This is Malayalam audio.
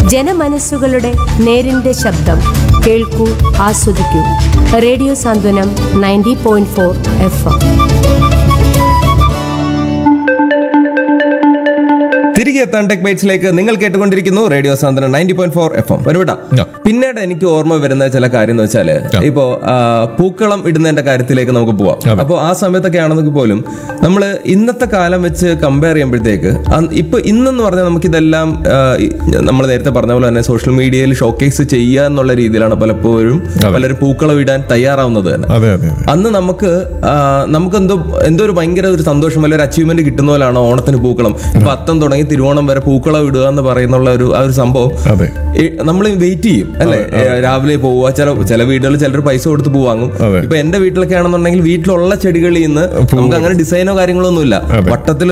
ജനമനസ്സുകളുടെ നേരിന്റെ ശബ്ദം കേൾക്കൂ ആസ്വദിക്കൂ radio Santhwanam ninety point four F M തിരികെ എത്താൻ ടെക് ബൈറ്റ്സിലേക്ക് നിങ്ങൾ കേട്ടുകൊണ്ടിരിക്കുന്നു radio Santhwanam ninety point four F M ഒരുവിട ആ. പിന്നീട് എനിക്ക് ഓർമ്മ വരുന്ന ചില കാര്യം എന്ന് വെച്ചാല് ആ. ഇപ്പോ ആ, പൂക്കളം ഇടുന്നതിന്റെ കാര്യത്തിലേക്ക് നമുക്ക് പോവാം അതെ. അപ്പോൾ ആ സമയത്തൊക്കെ ആണെങ്കിൽ പോലും നമ്മൾ ഇന്നത്തെ കാലം വെച്ച് കമ്പയർ ചെയ്യുമ്പോഴത്തേക്ക് അന്ന് ഇപ്പൊ ഇന്നെന്ന് പറഞ്ഞാൽ നമുക്കിതെല്ലാം നമ്മൾ നേരത്തെ പറഞ്ഞ പോലെ തന്നെ സോഷ്യൽ മീഡിയയിൽ ഷോക്കേസ് ചെയ്യുക എന്നുള്ള രീതിയിലാണ് പലപ്പോഴും അതെ. പലരും പൂക്കളം ഇടാൻ തയ്യാറാവുന്നത് തന്നെ അതെ അതെ അതെ അന്ന് നമുക്ക് ആ, നമുക്ക് എന്തോ എന്തോ ഒരു ഭയങ്കര ഒരു സന്തോഷം അല്ലെങ്കിൽ ഒരു അച്ചീവ്മെന്റ് കിട്ടുന്ന പോലെയാണ് ഓണത്തിന് പൂക്കളം ഇപ്പൊ അത്തം തുടങ്ങി തിരുവോണം വരെ പൂക്കളം ഇടുക എന്ന് പറയുന്നുള്ള ഒരു ആ ഒരു സംഭവം അതെ നമ്മൾ വെയിറ്റ് ചെയ്യും അല്ലെ രാവിലെ പോവുക ചില ചില വീടുകളിൽ ചിലർ പൈസ കൊടുത്ത് പൂ വാങ്ങും അതെ. ഇപ്പൊ എന്റെ വീട്ടിലൊക്കെ ആണെന്നുണ്ടെങ്കിൽ വീട്ടിലുള്ള ചെടികളിൽ നിന്ന് നമുക്ക് അങ്ങനെ ഡിസൈനോ കാര്യങ്ങളോ ഒന്നുമില്ല അതെ. വട്ടത്തിൽ